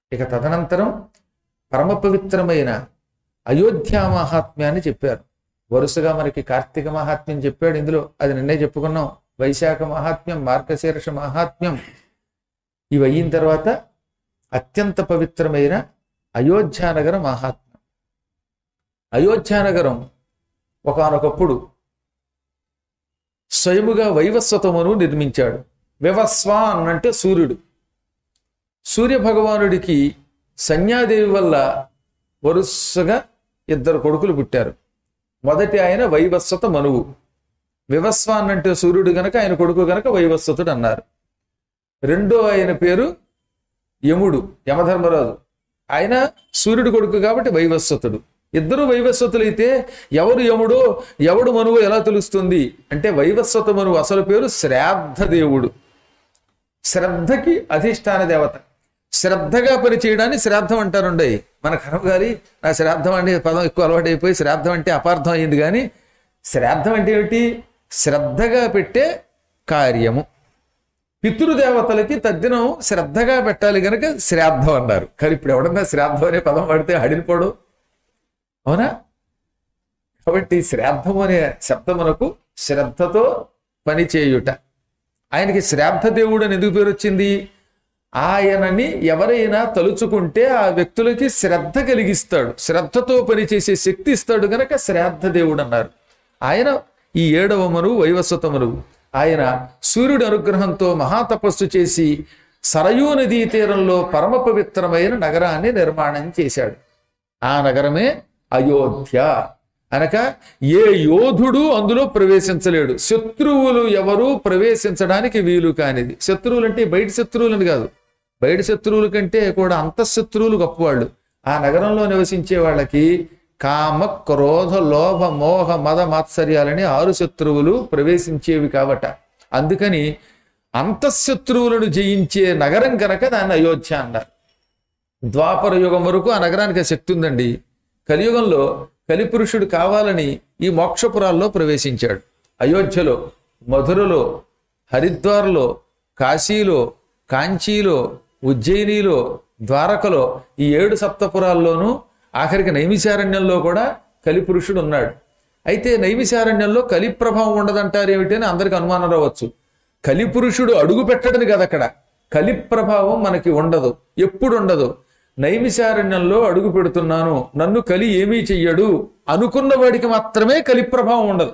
ఇక తదనంతరం పరమ పవిత్రమైన అయోధ్య మహాత్మ్యాన్ని చెప్పారు వరుసగా మనకి కార్తీక మహాత్మ్యం చెప్పాడు ఇందులో అది నిన్నే చెప్పుకున్నాం వైశాఖ మహాత్మ్యం మార్గశీర్ష మహాత్మ్యం ఇవి అయిన తర్వాత అత్యంత పవిత్రమైన అయోధ్యానగర మహాత్మ్యం అయోధ్యానగరం ఒకనొకప్పుడు స్వయముగా వైవస్వతమును నిర్మించాడు వివస్వాన్ అంటే సూర్యుడు సూర్య భగవానుడికి సంజ్ఞాదేవి వల్ల వరుసగా ఇద్దరు కొడుకులు పుట్టారు మొదటి ఆయన వైవస్వత మనువు వివస్వాన్ అంటే సూర్యుడు గనక ఆయన కొడుకు గనక వైవస్వతుడు అన్నారు రెండో ఆయన పేరు యముడు యమధర్మరాజు ఆయన సూర్యుడు కొడుకు కాబట్టి వైవస్వతుడు ఇద్దరు వైవస్వతులైతే ఎవరు యముడో ఎవడు మనువు ఎలా తెలుస్తుంది అంటే వైవస్వత మనువు అసలు పేరు శ్రాద్ధ దేవుడు శ్రద్ధకి అధిష్టాన దేవత శ్రద్ధగా పనిచేయడాన్ని శ్రాద్ధం అంటారుండే మన కర్మగారి నా శ్రాద్ధం అంటే పదం ఎక్కువ అలవాటు అయిపోయి శ్రాద్ధం అంటే అపార్థం అయింది కానీ శ్రాద్ధం అంటే ఏమిటి శ్రద్ధగా పెట్టే కార్యము పితృదేవతలకి తద్దినం శ్రద్ధగా పెట్టాలి కనుక శ్రాద్ధం అన్నారు కానీ ఇప్పుడు ఎవడన్నా శ్రాద్ధం అనే పదం వాడితే హడిలిపోడు అవునా కాబట్టి శ్రాద్ధం అనే శబ్దమునకు శ్రద్ధతో పని చేయుట ఆయనకి శ్రాద్ధ దేవుడు అని ఎందుకు పేరు వచ్చింది ఆయనని ఎవరైనా తలుచుకుంటే ఆ వ్యక్తులకి శ్రద్ధ కలిగిస్తాడు శ్రద్ధతో పనిచేసే శక్తి ఇస్తాడు గనక శ్రాద్ధ దేవుడు అన్నారు ఆయన ఈ ఏడవ మనువు వైవస్వత మనువు ఆయన సూర్యుడి అనుగ్రహంతో మహాతపస్సు చేసి సరయూ నదీ తీరంలో పరమ పవిత్రమైన నగరాన్ని నిర్మాణం చేశాడు ఆ నగరమే అయోధ్య అనక ఏ యోధుడు అందులో ప్రవేశించలేడు శత్రువులు ఎవరు ప్రవేశించడానికి వీలు కానిది శత్రువులు అంటే బయట శత్రువులని కాదు బయట శత్రువుల కంటే కూడా అంతఃశత్రువులు గొప్పవాళ్ళు ఆ నగరంలో నివసించే వాళ్ళకి కామ క్రోధ లోభ మోహ మద మాత్సర్యాలని ఆరు శత్రువులు ప్రవేశించేవి కాబట అందుకని అంతఃశత్రువులను జయించే నగరం కనుక దాన్ని అయోధ్య అన్నారు ద్వాపర యుగం వరకు ఆ నగరానికి ఆ శక్తి ఉందండి కలియుగంలో కలిపురుషుడు కావాలని ఈ మోక్షపురాల్లో ప్రవేశించాడు అయోధ్యలో మధురలో హరిద్వార్లో కాశీలో కాంచీలో ఉజ్జయినిలో ద్వారకలో ఈ ఏడు సప్తపురాల్లోనూ ఆఖరికి నైమిశారణ్యంలో కూడా కలిపురుషుడు ఉన్నాడు అయితే నైమిశారణ్యంలో కలి ప్రభావం ఉండదంటారు ఏమిటి అని అందరికి అనుమానం రావచ్చు కలిపురుషుడు అడుగు పెట్టడని కదా అక్కడ కలి ప్రభావం మనకి ఉండదు ఎప్పుడు ఉండదు నైమిశారణ్యంలో అడుగు పెడుతున్నాను నన్ను కలి ఏమీ చెయ్యడు అనుకున్న వాడికి మాత్రమే కలి ప్రభావం ఉండదు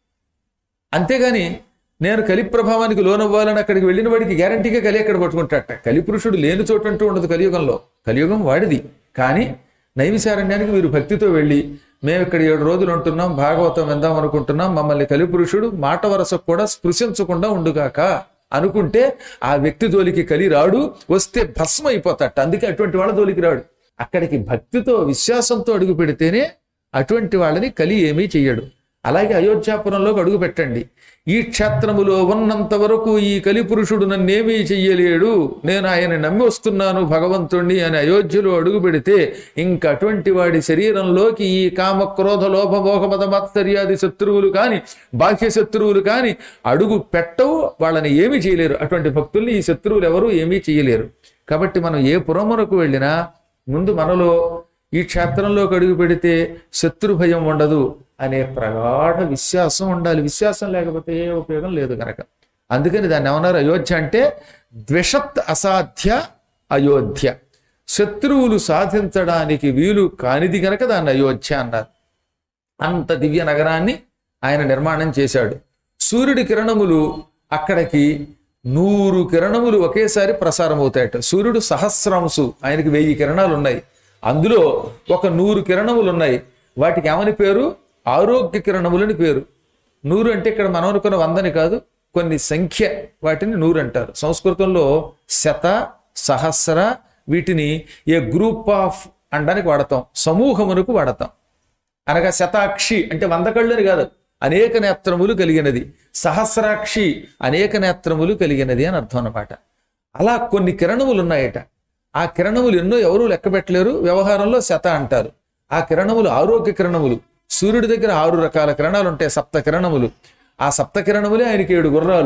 అంతేగాని నేను కలి ప్రభావానికి లోనవ్వాలని అక్కడికి వెళ్ళిన వాడికి గ్యారంటీగా కలి ఎక్కడ పట్టుకుంటాట కలిపురుషుడు లేని చోటు అంటూ ఉండదు కలియుగంలో కలియుగం వాడిది కానీ నైమిశారణ్యానికి మీరు భక్తితో వెళ్ళి మేము ఇక్కడ ఏడు రోజులు ఉంటున్నాం భాగవతం విందాం అనుకుంటున్నాం మమ్మల్ని కలిపురుషుడు మాట వరసకు కూడా స్పృశించకుండా ఉండుగాక అనుకుంటే ఆ వ్యక్తి జోలికి కలి రాడు వస్తే భస్మ అయిపోతాట అందుకే అటువంటి వాళ్ళ జోలికి రాడు అక్కడికి భక్తితో విశ్వాసంతో అడుగు పెడితేనే అటువంటి వాళ్ళని కలి ఏమీ చెయ్యడు అలాగే అయోధ్యాపురంలోకి అడుగు పెట్టండి ఈ క్షేత్రములో ఉన్నంత వరకు ఈ కలిపురుషుడు నన్నేమీ చెయ్యలేడు నేను ఆయన నమ్మి వస్తున్నాను భగవంతుణ్ణి అని అయోధ్యలో అడుగు పెడితే ఇంక అటువంటి వాడి శరీరంలోకి ఈ కామ క్రోధ లోభ మోహ మద మాత్సర్యాది శత్రువులు కాని బాహ్య శత్రువులు కాని అడుగు పెట్టవు వాళ్ళని ఏమీ చేయలేరు అటువంటి భక్తుల్ని ఈ శత్రువులు ఎవరు ఏమీ చేయలేరు కాబట్టి మనం ఏ పురమునకు వెళ్ళినా ముందు మనలో ఈ క్షేత్రంలోకి అడుగు పెడితే శత్రు భయం ఉండదు అనే ప్రగాఢ విశ్వాసం ఉండాలి విశ్వాసం లేకపోతే ఏ ఉపయోగం లేదు కనుక అందుకని దాన్ని ఏమన్నారు అయోధ్య అంటే ద్విషత్ అసాధ్య అయోధ్య శత్రువులు సాధించడానికి వీలు కానిది గనక దాన్ని అయోధ్య అన్నారు అంత దివ్య నగరాన్ని ఆయన నిర్మాణం చేశాడు సూర్యుడి కిరణములు అక్కడికి నూరు కిరణములు ఒకేసారి ప్రసారం అవుతాయట సూర్యుడు సహస్రాంశు ఆయనకి వెయ్యి కిరణాలు ఉన్నాయి అందులో ఒక నూరు కిరణములు ఉన్నాయి వాటికి ఏమని పేరు ఆరోగ్య కిరణములని పేరు నూరు అంటే ఇక్కడ మనం అనుకున్న వందని కాదు కొన్ని సంఖ్య వాటిని నూరు అంటారు సంస్కృతంలో శత సహస్ర వీటిని ఏ గ్రూప్ ఆఫ్ అనడానికి వాడతాం సమూహమునకు వాడతాం అనగా శతాక్షి అంటే వంద కళ్ళు అని కాదు అనేక నేత్రములు కలిగినది సహస్రాక్షి అనేక నేత్రములు కలిగినది అని అర్థం అన్నమాట అలా కొన్ని కిరణములు ఉన్నాయట ఆ కిరణములు ఎన్నో ఎవరూ లెక్క పెట్టలేరు వ్యవహారంలో శత అంటారు ఆ కిరణములు ఆరోగ్య కిరణములు సూర్యుడి దగ్గర ఆరు రకాల కిరణాలు ఉంటాయి సప్త కిరణములు ఆ సప్త కిరణములే ఆయనకి ఏడు గుర్రాలు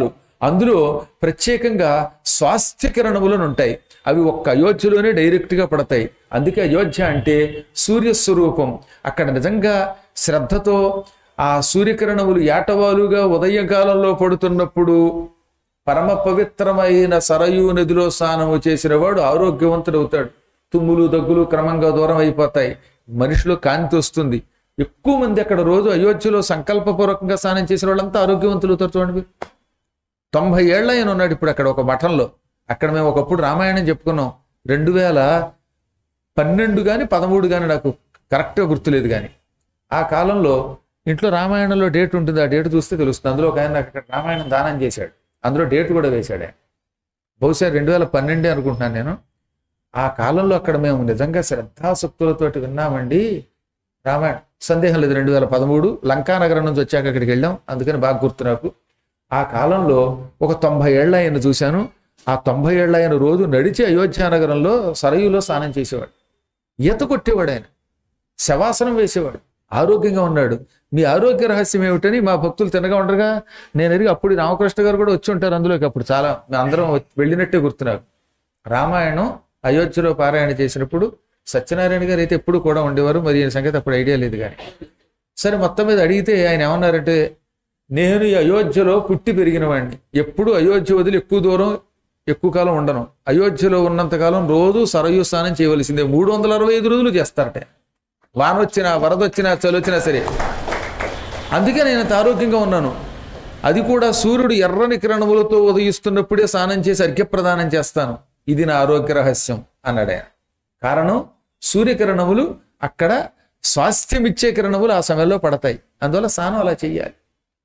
అందులో ప్రత్యేకంగా స్వాస్థ్య కిరణములను ఉంటాయి అవి ఒక్క అయోధ్యలోనే డైరెక్ట్గా పడతాయి అందుకే అయోధ్య అంటే సూర్యస్వరూపం అక్కడ నిజంగా శ్రద్ధతో ఆ సూర్యకిరణములు ఏటవాలుగా ఉదయకాలంలో పడుతున్నప్పుడు పరమ పవిత్రమైన సరయూ నదిలో స్నానము చేసిన వాడు ఆరోగ్యవంతుడవుతాడు తుమ్ములు దగ్గులు క్రమంగా దూరం అయిపోతాయి మనిషిలో కాంతి వస్తుంది ఎక్కువ మంది అక్కడ రోజు అయోధ్యలో సంకల్పపూర్వకంగా స్నానం చేసిన వాళ్ళంతా ఆరోగ్యవంతులు అవుతారు చూడండి మీరు. తొంభై ఏళ్ళ ఆయన ఉన్నాడు ఇప్పుడు అక్కడ ఒక మఠంలో అక్కడ మేము ఒకప్పుడు రామాయణం చెప్పుకున్నాం రెండు వేల పన్నెండు కానీ పదమూడు కానీ నాకు కరెక్ట్గా గుర్తులేదు కానీ ఆ కాలంలో ఇంట్లో రామాయణంలో డేట్ ఉంటుంది ఆ డేట్ చూస్తే తెలుస్తుంది అందులో ఒక ఆయన నాకు అక్కడ రామాయణం దానం చేశాడు అందులో డేట్ కూడా వేశాడు ఆయన బహుశా రెండు వేల పన్నెండే అనుకుంటున్నాను నేను ఆ కాలంలో అక్కడ మేము నిజంగా శ్రద్ధాసక్తులతోటి విన్నామండి రామాయణ సందేహం లేదు రెండు వేల పదమూడు లంకానగరం నుంచి వచ్చాక అక్కడికి వెళ్ళాం అందుకని బాగా గుర్తు నాకు ఆ కాలంలో ఒక తొంభై ఏళ్ళ ఆయన చూశాను ఆ తొంభై ఏళ్ళ ఆయన రోజు నడిచి అయోధ్య నగరంలో సరయులో స్నానం చేసేవాడు ఈత కొట్టేవాడు ఆయన శవాసనం వేసేవాడు ఆరోగ్యంగా ఉన్నాడు మీ ఆరోగ్య రహస్యం ఏమిటని మా భక్తులు తినగా ఉండగా నేను ఎరిగి అప్పుడు రామకృష్ణ గారు కూడా వచ్చి ఉంటారు అందులోకి అప్పుడు చాలా మేము అందరం వచ్చి- వెళ్ళినట్టే గుర్తు నాకు రామాయణం అయోధ్యలో పారాయణ చేసినప్పుడు సత్యనారాయణ గారు అయితే ఎప్పుడు కూడా ఉండేవారు మరి ఈ సంగతి అప్పుడు ఐడియా లేదు కానీ సరే మొత్తం మీద అడిగితే ఆయన ఏమన్నారంటే నేను ఈ అయోధ్యలో పుట్టి పెరిగిన వాడిని ఎప్పుడు అయోధ్య వదిలి ఎక్కువ దూరం ఎక్కువ కాలం ఉండను అయోధ్యలో ఉన్నంత కాలం రోజు సరయు స్నానం చేయవలసిందే మూడు వందల అరవై ఐదు రోజులు చేస్తారట వాన వచ్చినా వరద వచ్చినా చలి వచ్చినా సరే అందుకే నేను అంత ఆరోగ్యంగా ఉన్నాను అది కూడా సూర్యుడు ఎర్రని కిరణములతో ఉదయిస్తున్నప్పుడే స్నానం చేసి అర్ఘ్యప్రదానం చేస్తాను ఇది నా ఆరోగ్య రహస్యం అన్నాడు ఆయన కారణం సూర్యకిరణములు అక్కడ స్వాస్థ్యమిచ్చే కిరణములు ఆ సమయంలో పడతాయి అందువల్ల స్నానం అలా చెయ్యాలి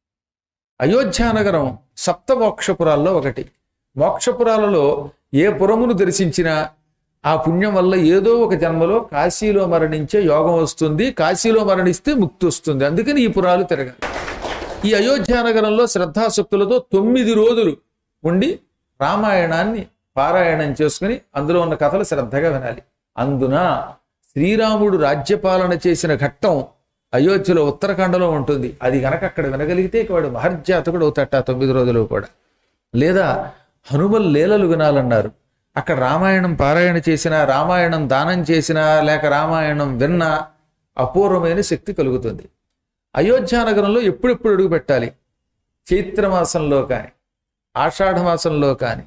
అయోధ్య నగరం సప్త మోక్షపురాల్లో ఒకటి మోక్షపురాలలో ఏ పురమును దర్శించినా ఆ పుణ్యం వల్ల ఏదో ఒక జన్మలో కాశీలో మరణించే యోగం వస్తుంది కాశీలో మరణిస్తే ముక్తి వస్తుంది అందుకని ఈ పురాలు తిరగాలి ఈ అయోధ్య నగరంలో శ్రద్ధాశక్తులతో తొమ్మిది రోజులు ఉండి రామాయణాన్ని పారాయణం చేసుకుని అందులో ఉన్న కథలు శ్రద్ధగా వినాలి అందున శ్రీరాముడు రాజ్యపాలన చేసిన ఘట్టం అయోధ్యలో ఉత్తరాఖండలో ఉంటుంది అది గనక అక్కడ వినగలిగితే ఇక వాడు మహర్జాతకుడు అవుతాట ఆ తొమ్మిది రోజులు కూడా లేదా హనుమల్ లీలలు వినాలన్నారు అక్కడ రామాయణం పారాయణ చేసినా రామాయణం దానం చేసినా లేక రామాయణం విన్నా అపూర్వమైన శక్తి కలుగుతుంది అయోధ్య నగరంలో ఎప్పుడెప్పుడు అడుగు పెట్టాలి చైత్రమాసంలో కానీ ఆషాఢ మాసంలో కానీ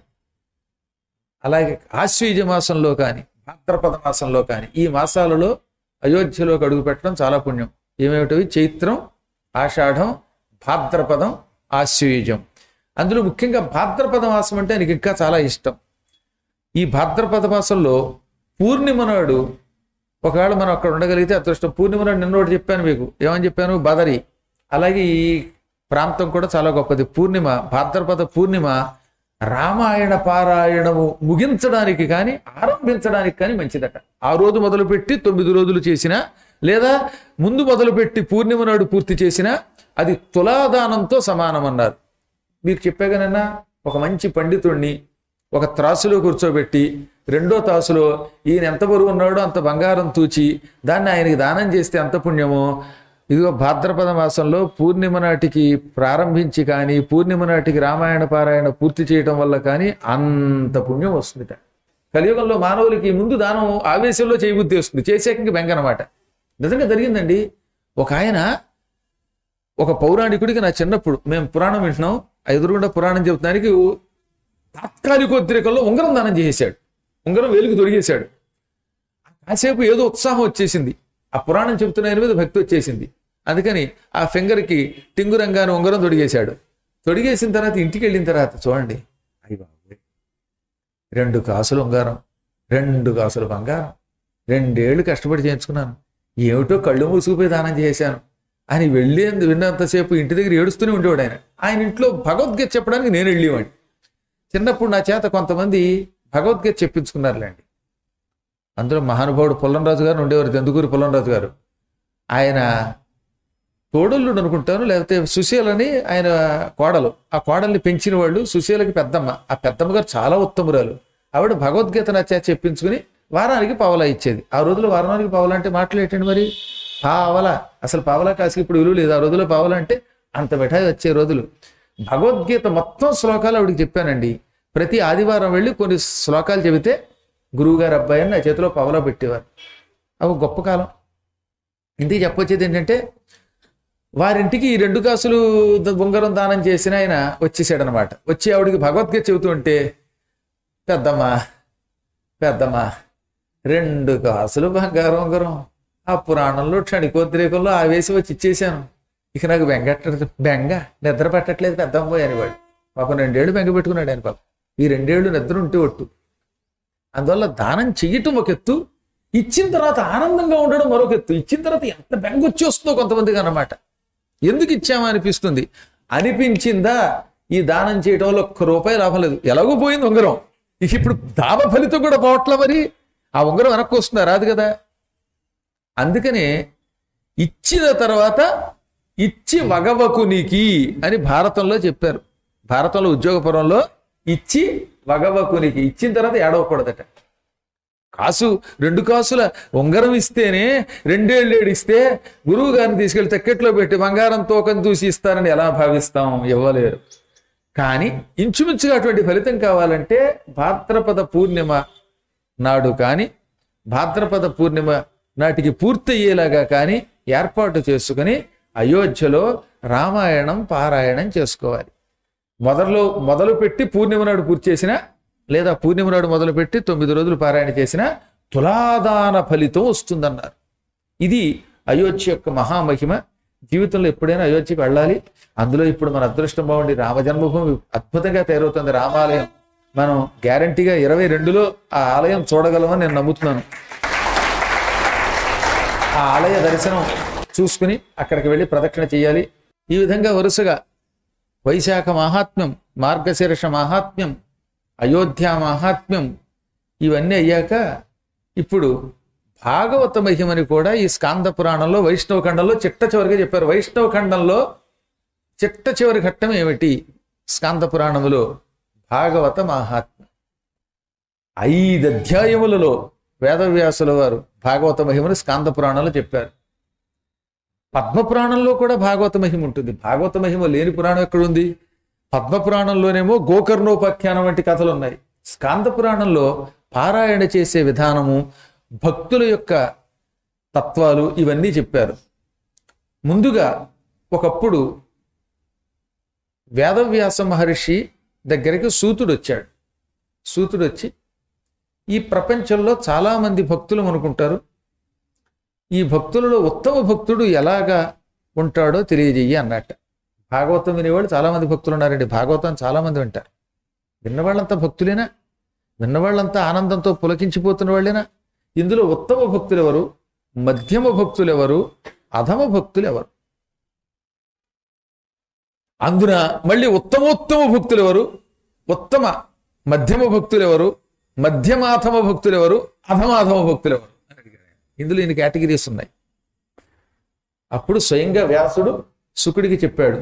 అలాగే ఆశ్వీజ మాసంలో కానీ భాద్రపద మాసంలో కానీ ఈ మాసాలలో అయోధ్యలోకి అడుగు పెట్టడం చాలా పుణ్యం ఏమేమిటవి చైత్రం ఆషాఢం భాద్రపదం ఆశ్వయుజం అందులో ముఖ్యంగా భాద్రపద మాసం అంటే ఆయనకి ఇంకా చాలా ఇష్టం ఈ భాద్రపద మాసంలో పూర్ణిమ నాడు ఒకవేళ మనం అక్కడ ఉండగలిగితే అదృష్టం పూర్ణిమ నాడు నిన్న ఒకటి చెప్పాను మీకు ఏమని చెప్పాను బదరి అలాగే ఈ ప్రాంతం కూడా చాలా గొప్పది పూర్ణిమ భాద్రపద పూర్ణిమ రామాయణ పారాయణము ముగించడానికి కానీ ఆరంభించడానికి కానీ మంచిదట ఆ రోజు మొదలుపెట్టి తొమ్మిది రోజులు చేసినా లేదా ముందు మొదలుపెట్టి పూర్ణిమ నాడు పూర్తి చేసినా అది తులాదానంతో సమానమన్నారు మీకు చెప్పాగానన్నా ఒక మంచి పండితుణ్ణి ఒక త్రాసులో కూర్చోబెట్టి రెండో తాసులో ఈయన ఎంత బరువు ఉన్నాడో అంత బంగారం తూచి దాన్ని ఆయనకి దానం చేస్తే ఎంత పుణ్యమో ఇదిగో భాద్రపద మాసంలో పూర్ణిమ నాటికి ప్రారంభించి కానీ పూర్ణిమ నాటికి రామాయణ పారాయణ పూర్తి చేయటం వల్ల కానీ అంత పుణ్యం వస్తుందిట కలియుగంలో మానవులకి ముందు దానం ఆవేశంలో చేయబుద్ధి వస్తుంది చేసాక ఇంక బెంగనమాట నిజంగా జరిగిందండి ఒక ఆయన ఒక పౌరాణికుడికి నా చిన్నప్పుడు మేము పురాణం వింటున్నాం ఆ ఎదురుగుండా పురాణం చెబుతానికి తాత్కాలికోద్రికల్లో ఉంగరం దానం చేసేశాడు ఉంగరం వేలుకు తొడిగేశాడు కాసేపు ఏదో ఉత్సాహం వచ్చేసింది ఆ పురాణం చెబుతున్న ఆయన మీద భక్తి వచ్చేసింది అందుకని ఆ ఫింగర్కి టింగురంగాను ఉంగరం తొడిగేశాడు తొడిగేసిన తర్వాత ఇంటికి వెళ్ళిన తర్వాత చూడండి అయ్యి బాబోయ్ రెండు కాసులు ఉంగారం రెండు కాసులు బంగారం రెండేళ్లు కష్టపడి చేయించుకున్నాను ఏమిటో కళ్ళు మూసుకుపోయి దానం చేశాను అని వెళ్ళి విన్నంతసేపు ఇంటి దగ్గర ఏడుస్తూనే ఉండేవాడు ఆయన ఆయన ఇంట్లో భగవద్గీత చెప్పడానికి నేను వెళ్ళేవాడిని చిన్నప్పుడు నా చేత కొంతమంది భగవద్గీత చెప్పించుకున్నారులేండి అందులో మహానుభావుడు పుల్లంరాజు గారు ఉండేవారు దెందుకూరి పుల్లంరాజు గారు ఆయన తోడల్లుడు అనుకుంటాను లేకపోతే సుశీలని ఆయన కోడలు ఆ కోడల్ని పెంచిన వాళ్ళు సుశీలకి పెద్దమ్మ ఆ పెద్దమ్మ గారు చాలా ఉత్తమురాలు ఆవిడ భగవద్గీత నా చేత చెప్పించుకుని వారానికి పావలా ఇచ్చేది ఆ రోజుల్లో వారానికి పావలా అంటే మాట్లాడేటండి మరి పావలా అసలు పావలా కాసుకి ఇప్పుడు విలువ లేదు ఆ రోజుల్లో పావలా అంటే అంత మిఠాయి వచ్చే రోజులు భగవద్గీత మొత్తం శ్లోకాలు ఆవిడికి చెప్పానండి ప్రతి ఆదివారం వెళ్ళి కొన్ని శ్లోకాలు చెబితే గురువుగారు అబ్బాయి అని నా చేతిలో పవలో పెట్టేవారు అవి గొప్ప కాలం ఇంటికి చెప్పొచ్చేది ఏంటంటే వారింటికి ఈ రెండు కాసులు ద- ఉంగరం దానం చేసిన ఆయన వచ్చేసాడు అనమాట వచ్చి ఆవిడికి భగవద్గీత చెబుతూ ఉంటే పెద్దమ్మా పెద్దమ్మా రెండు కాసులు బంగారం ఉంగరం ఆ పురాణంలో క్షణికోద్రేకంలో ఆవేశం వచ్చి ఇచ్చేసాను ఇక నాకు బెంగట్ట బెంగ నిద్ర పట్టట్లేదు పెద్దమ్మ అనేవాడు పాపం రెండేళ్ళు బెంగ పెట్టుకున్నాడు ఆయన పాపం ఈ రెండేళ్ళు నిద్ర ఉంటే ఒట్టు అందువల్ల దానం చెయ్యటం ఒక ఎత్తు ఇచ్చిన తర్వాత ఆనందంగా ఉండడం మరొక ఎత్తు ఇచ్చిన తర్వాత ఎంత బెంగ వచ్చి వస్తుందో కొంతమందికి అన్నమాట ఎందుకు ఇచ్చామా అనిపిస్తుంది అనిపించిందా ఈ దానం చేయడంలో ఒక్క రూపాయి లాభం లేదు ఎలాగో పోయింది ఉంగరం ఇక ఇప్పుడు దాన ఫలితం కూడా పోవట్ల మరి ఆ ఉంగరం వెనక్కి వస్తుందా రాదు కదా అందుకనే ఇచ్చిన తర్వాత ఇచ్చి వగవకునికి అని భారతంలో చెప్పారు భారతంలో ఉద్యోగపురంలో ఇచ్చి వగవకునికి ఇచ్చిన తర్వాత ఏడవకూడదట కాసు రెండు కాసుల ఉంగరం ఇస్తేనే రెండేళ్ళు ఇస్తే గురువు గారిని తీసుకెళ్లి తెక్కెట్లో పెట్టి బంగారం తోకం చూసి ఇస్తారని ఎలా భావిస్తాం ఇవ్వలేరు కానీ ఇంచుమించుగా అటువంటి ఫలితం కావాలంటే భాద్రపద పూర్ణిమ నాడు కానీ భాద్రపద పూర్ణిమ నాటికి పూర్తయ్యేలాగా కానీ ఏర్పాటు చేసుకుని అయోధ్యలో రామాయణం పారాయణం చేసుకోవాలి మొదట్లో మొదలు పెట్టి పూర్ణిమ నాడు పూర్తి చేసిన లేదా పూర్ణిమ నాడు మొదలు పెట్టి తొమ్మిది రోజులు పారాయణ చేసిన తులాదాన ఫలితం వస్తుందన్నారు ఇది అయోధ్య యొక్క మహామహిమ జీవితంలో ఎప్పుడైనా అయోధ్యకి వెళ్ళాలి అందులో ఇప్పుడు మన అదృష్టం బాగుండి రామ జన్మభూమి అద్భుతంగా తయారవుతుంది రామాలయం మనం గ్యారంటీగా ఇరవై రెండులో ఆ ఆలయం చూడగలమని నేను నమ్ముతున్నాను ఆ ఆలయ దర్శనం చూసుకుని అక్కడికి వెళ్ళి ప్రదక్షిణ చేయాలి ఈ విధంగా వరుసగా వైశాఖ మహాత్మ్యం మార్గశీర్ష మహాత్మ్యం అయోధ్య మహాత్మ్యం ఇవన్నీ అయ్యాక ఇప్పుడు భాగవత మహిమని కూడా ఈ స్కాంద పురాణంలో వైష్ణవ ఖండంలో చిట్ట చివరిగా చెప్పారు వైష్ణవ ఖండంలో చిట్ట చివరి ఘట్టం ఏమిటి స్కాంద పురాణములో భాగవత మహాత్మ్యం ఐదు అధ్యాయములలో వేదవ్యాసుల వారు భాగవత మహిమను స్కాంద పురాణంలో చెప్పారు పద్మ పురాణంలో కూడా భాగవత మహిమ ఉంటుంది భాగవత మహిమ లేని పురాణం ఎక్కడుంది పద్మ పురాణంలోనేమో గోకర్ణోపాఖ్యానం వంటి కథలు ఉన్నాయి స్కాంద పురాణంలో పారాయణ చేసే విధానము భక్తుల యొక్క తత్వాలు ఇవన్నీ చెప్పారు ముందుగా ఒకప్పుడు వేదవ్యాస మహర్షి దగ్గరికి సూతుడు వచ్చాడు సూతుడు వచ్చి ఈ ప్రపంచంలో చాలామంది భక్తులు అనుకుంటారు ఈ భక్తులలో ఉత్తమ భక్తుడు ఎలాగా ఉంటాడో తెలియజేయి అన్నట్ట భాగవతం వినేవాళ్ళు చాలామంది భక్తులు ఉన్నారండి భాగవతం చాలామంది వింటారు విన్నవాళ్ళంతా భక్తులేనా విన్నవాళ్ళంతా ఆనందంతో పులకించిపోతున్న వాళ్ళేనా ఇందులో ఉత్తమ భక్తులు ఎవరు మధ్యమ భక్తులు ఎవరు అధమ భక్తులు ఎవరు అందున మళ్ళీ ఉత్తమోత్తమ భక్తులు ఎవరు ఉత్తమ మధ్యమ భక్తులు ఎవరు మధ్యమాధమ భక్తులు ఎవరు అధమాధమ భక్తులు ఎవరు అని అడిగాడు ఆయన. ఇందులో ఇన్ని కేటగిరీస్ ఉన్నాయి అప్పుడు స్వయంగా వ్యాసుడు శుకుడికి చెప్పాడు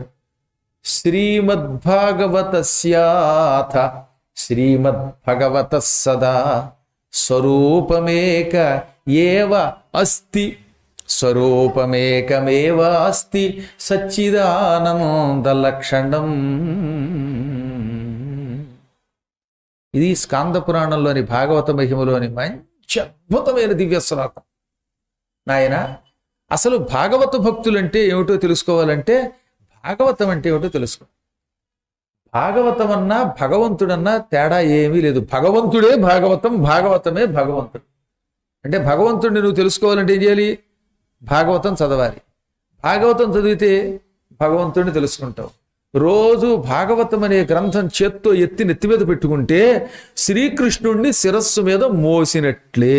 శ్రీమద్భాగవతస్యాథ శ్రీమద్భగవత సదా స్వరూపమేక ఏవ అస్తి స్వరూపమేకమేవ అస్తి సచ్చిదానంద లక్షణం ఇది స్కాంద పురాణంలోని భాగవత మహిమలోని మంచి అద్భుతమైన దివ్య శ్లోకం నాయన అసలు భాగవత భక్తులంటే ఏమిటో తెలుసుకోవాలంటే భాగవతం అంటే ఏమిటో తెలుసుకో భాగవతం అన్నా భగవంతుడన్నా తేడా ఏమీ లేదు భగవంతుడే భాగవతం భాగవతమే భగవంతుడు అంటే భగవంతుడిని నువ్వు తెలుసుకోవాలంటే ఏం చేయాలి భాగవతం చదవాలి భాగవతం చదివితే భగవంతుడిని తెలుసుకుంటావు రోజు భాగవతం అనే గ్రంథం చేత్తో ఎత్తి నెత్తి మీద పెట్టుకుంటే శ్రీకృష్ణుణ్ణి శిరస్సు మీద మోసినట్లే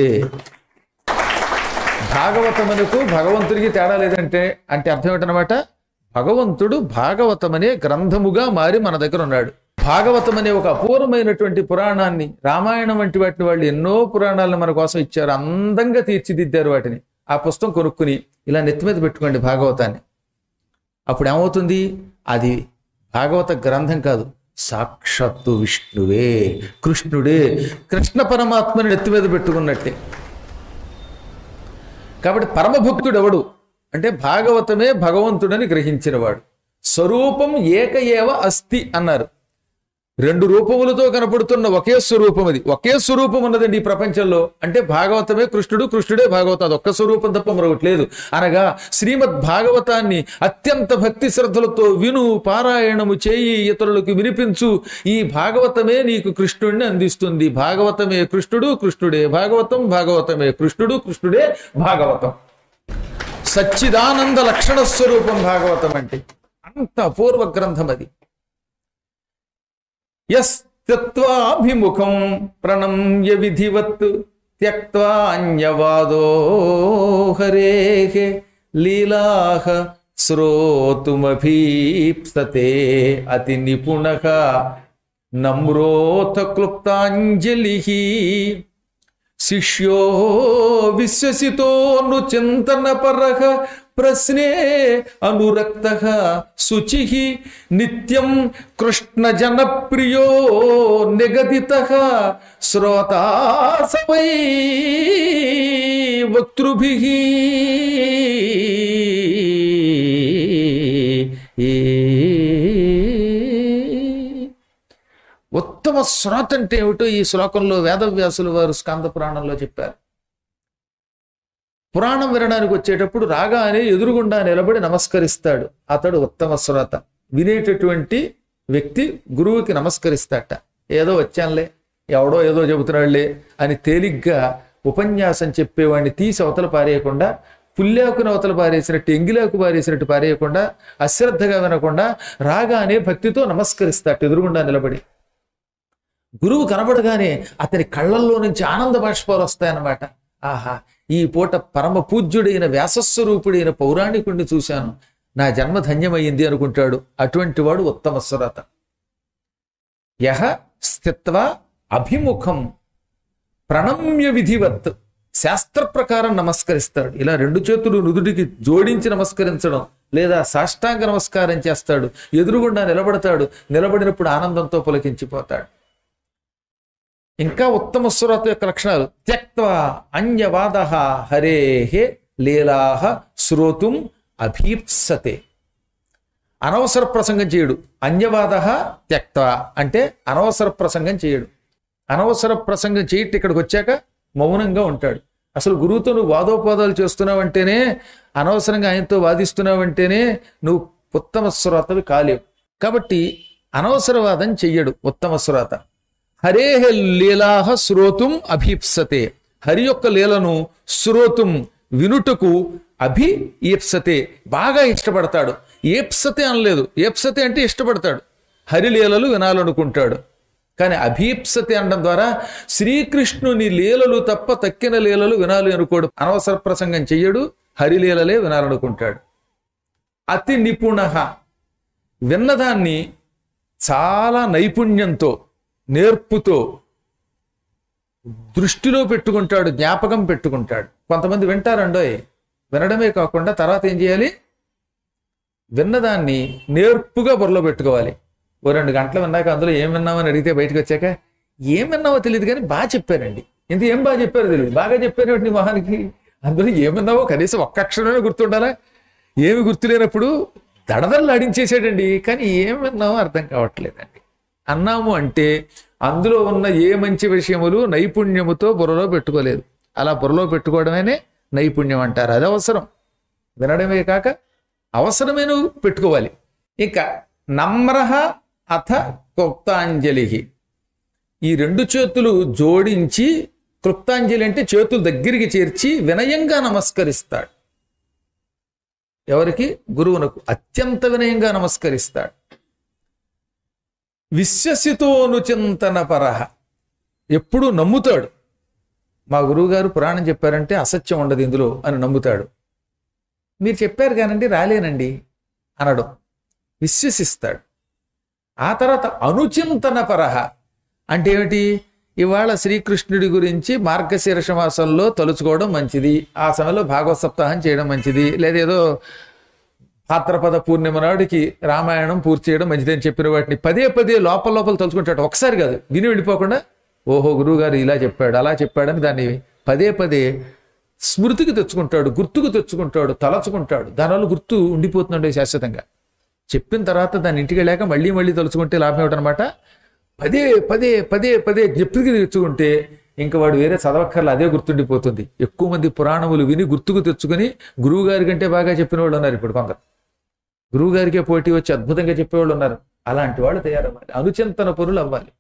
భాగవతమునకు భగవంతుడికి తేడా లేదంటే అంటే అర్థం ఏంటనమాట భగవంతుడు భాగవతం అనే గ్రంథముగా మారి మన దగ్గర ఉన్నాడు భాగవతం అనే ఒక అపూర్వమైనటువంటి పురాణాన్ని రామాయణం వంటి వాటిని వాళ్ళు ఎన్నో పురాణాలను మన కోసం ఇచ్చారు అందంగా తీర్చిదిద్దారు వాటిని ఆ పుస్తకం కొనుక్కుని ఇలా నెత్తి మీద పెట్టుకోండి భాగవతాన్ని అప్పుడు ఏమవుతుంది అది భాగవత గ్రంథం కాదు సాక్షాత్తు విష్ణువే కృష్ణుడే కృష్ణ పరమాత్మని నెత్తి మీద పెట్టుకున్నట్టే కాబట్టి పరమభక్తుడు ఎవడు అంటే భాగవతమే భగవంతుడని గ్రహించినవాడు స్వరూపం ఏక ఏవ అస్తి అన్నారు రెండు రూపములతో కనపడుతున్న ఒకే స్వరూపం అది ఒకే స్వరూపం ఉన్నదండి ఈ ప్రపంచంలో అంటే భాగవతమే కృష్ణుడు కృష్ణుడే భాగవతం అది ఒక్క స్వరూపం తప్ప మరొకటి లేదు అనగా శ్రీమద్ భాగవతాన్ని అత్యంత భక్తి శ్రద్ధలతో విను పారాయణము చేయి ఇతరులకు వినిపించు ఈ భాగవతమే నీకు కృష్ణుడిని అందిస్తుంది భాగవతమే కృష్ణుడు కృష్ణుడే భాగవతం భాగవతమే కృష్ణుడు కృష్ణుడే భాగవతం సచ్చిదానంద లక్షణ స్వరూపం భాగవతం అంటే అంత అపూర్వ గ్రంథం అది యస్త్వాభిముఖం ప్రణమ్య విధివత్ త్యక్వాన్యవాదో హరే లీలాహ శ్రోతుమభీప్సతే అతి నిపుణ నమ్రోథ క్లుప్తాంజలి శిష్యో విశ్వసితోను చింతనపరః ప్రశ్నే అనురక్త శుచి నిత్యం కృష్ణ జనప్రియో నిగదిత శ్రోతా సవై వక్తృభి ఉత్తమ శ్రోత అంటే ఏమిటో ఈ శ్లోకంలో వేదవ్యాసులు వారు స్కంద పురాణంలో చెప్పారు పురాణం వినడానికి వచ్చేటప్పుడు రాగానే ఎదురుగుండా నిలబడి నమస్కరిస్తాడు అతడు ఉత్తమ శ్రోత వినేటటువంటి వ్యక్తి గురువుకి నమస్కరిస్తాట ఏదో వచ్చానులే ఎవడో ఏదో చెబుతున్నాడులే అని తేలిగ్గా ఉపన్యాసం చెప్పేవాడిని తీసి అవతల పారేయకుండా పుల్లాకుని అవతల పారేసినట్టు ఎంగిలాకు పారేసినట్టు పారేయకుండా అశ్రద్ధగా వినకుండా రాగానే భక్తితో నమస్కరిస్తాట ఎదురుగుండా నిలబడి గురువు కనబడగానే అతని కళ్ళల్లో నుంచి ఆనంద బాష్పాలు వస్తాయన్నమాట ఆహా ఈ పూట పరమ పూజ్యుడైన వ్యాసస్వరూపుడైన పౌరాణికుడిని చూశాను నా జన్మ ధన్యమైంది అనుకుంటాడు అటువంటి వాడు ఉత్తమ స్వరత యహ స్థిత్వ అభిముఖం ప్రణమ్య విధివత్ శాస్త్ర ప్రకారం నమస్కరిస్తాడు ఇలా రెండు చేతులు నుదుటికి జోడించి నమస్కరించడం లేదా సాష్టాంగ నమస్కారం చేస్తాడు ఎదురుగుండా నిలబడతాడు నిలబడినప్పుడు ఆనందంతో పులకించిపోతాడు ఇంకా ఉత్తమ స్వరత యొక్క లక్షణాలు త్యక్వ అన్యవాద హరేహే లీలాహ శ్రోతుం అభీప్సతే అనవసర ప్రసంగం చేయడు అన్యవాద త్యక్వ అంటే అనవసర ప్రసంగం చేయడు అనవసర ప్రసంగం చేయట్టి ఇక్కడికి వచ్చాక మౌనంగా ఉంటాడు అసలు గురువుతో నువ్వు వాదోపాదాలు చేస్తున్నావంటేనే అనవసరంగా ఆయనతో వాదిస్తున్నావంటేనే నువ్వు ఉత్తమ శ్రోతవి కాలేవు కాబట్టి అనవసర వాదం చెయ్యడు ఉత్తమ శ్రోత హరేహ లీలాహ శ్రోతుం అభీప్సతే హరి యొక్క లీలను శ్రోతుం వినుటకు అభి ఈప్సతే బాగా ఇష్టపడతాడు ఏప్సతే అనలేదు ఏప్సతే అంటే ఇష్టపడతాడు హరి లీలలు వినాలనుకుంటాడు కానీ అభీప్సతి అనడం ద్వారా శ్రీకృష్ణుని లీలలు తప్ప తక్కిన లీలలు వినాలి అనుకోడు అనవసర ప్రసంగం చెయ్యడు హరిలీలలే వినాలనుకుంటాడు అతి నిపుణ విన్నదాన్ని చాలా నైపుణ్యంతో నేర్పుతో దృష్టిలో పెట్టుకుంటాడు జ్ఞాపకం పెట్టుకుంటాడు కొంతమంది వింటారండోయ్ వినడమే కాకుండా తర్వాత ఏం చేయాలి విన్నదాన్ని నేర్పుగా బుర్రలో పెట్టుకోవాలి ఓ రెండు గంటలు విన్నాక అందులో ఏం విన్నామని అడిగితే బయటకు వచ్చాక ఏం విన్నావో తెలియదు కానీ బాగా చెప్పారండి ఇంత ఏం బాగా చెప్పారో తెలియదు బాగా చెప్పారు నీ మొహానికి అందులో ఏం విన్నావో కనీసం ఒక్క అక్షరమే గుర్తుండాలా ఏమి గుర్తులేనప్పుడు దడదలు ఆడించేసాడండి కానీ ఏం విన్నామో అర్థం కావట్లేదండి అన్నాము అంటే అందులో ఉన్న ఏ మంచి విషయములు నైపుణ్యముతో బుర్రలో పెట్టుకోలేదు అలా బుర్రలో పెట్టుకోవడమేనే నైపుణ్యం అంటారు అది అవసరం వినడమే కాక అవసరమైన పెట్టుకోవాలి ఇంకా నమ్రహ అథ క్లుప్తాంజలి ఈ రెండు చేతులు జోడించి క్లుప్తాంజలి అంటే చేతులు దగ్గరికి చేర్చి వినయంగా నమస్కరిస్తాడు ఎవరికి గురువునకు అత్యంత వినయంగా నమస్కరిస్తాడు విశ్వసితోను చింతన పరహ ఎప్పుడూ నమ్ముతాడు మా గురువుగారు పురాణం చెప్పారంటే అసత్యం ఉండదు ఇందులో అని నమ్ముతాడు మీరు చెప్పారు కానండి రాలేనండి అనడం విశ్వసిస్తాడు ఆ తర్వాత అనుచింతన పరహ అంటే ఏమిటి ఇవాళ శ్రీకృష్ణుడి గురించి మార్గశీర్ష మాసంలో తలుచుకోవడం మంచిది ఆ సమయంలో భాగవత సప్తాహం చేయడం మంచిది లేదా ఏదో భాద్రపద పూర్ణిమ నాడికి రామాయణం పూర్తి చేయడం మంచిదని చెప్పిన వాటిని పదే పదే లోపల లోపల తలుచుకుంటాడు ఒకసారి కాదు విని వెళ్ళిపోకుండా ఓహో గురువుగారు ఇలా చెప్పాడు అలా చెప్పాడని దాన్ని పదే పదే స్మృతికి తెచ్చుకుంటాడు గుర్తుకు తెచ్చుకుంటాడు తలచుకుంటాడు దానివల్ల గుర్తు ఉండిపోతున్నాడు శాశ్వతంగా చెప్పిన తర్వాత దాన్ని ఇంటికి వెళ్ళాక మళ్ళీ మళ్ళీ తలుచుకుంటే లాభం ఏమిటనమాట పదే పదే పదే పదే జ్ఞప్తికి తెచ్చుకుంటే ఇంకా వాడు వేరే చదవక్కర్లు అదే గుర్తుండిపోతుంది ఎక్కువ మంది పురాణములు విని గుర్తుకు తెచ్చుకుని గురువు గారి కంటే బాగా చెప్పిన వాళ్ళు ఉన్నారు ఇప్పుడు కొందరు గురువు గారికే పోటీ వచ్చి అద్భుతంగా చెప్పేవాళ్ళు ఉన్నారు అలాంటి వాళ్ళు తయారవ్వాలి అనుచింతన పరులు అవ్వాలి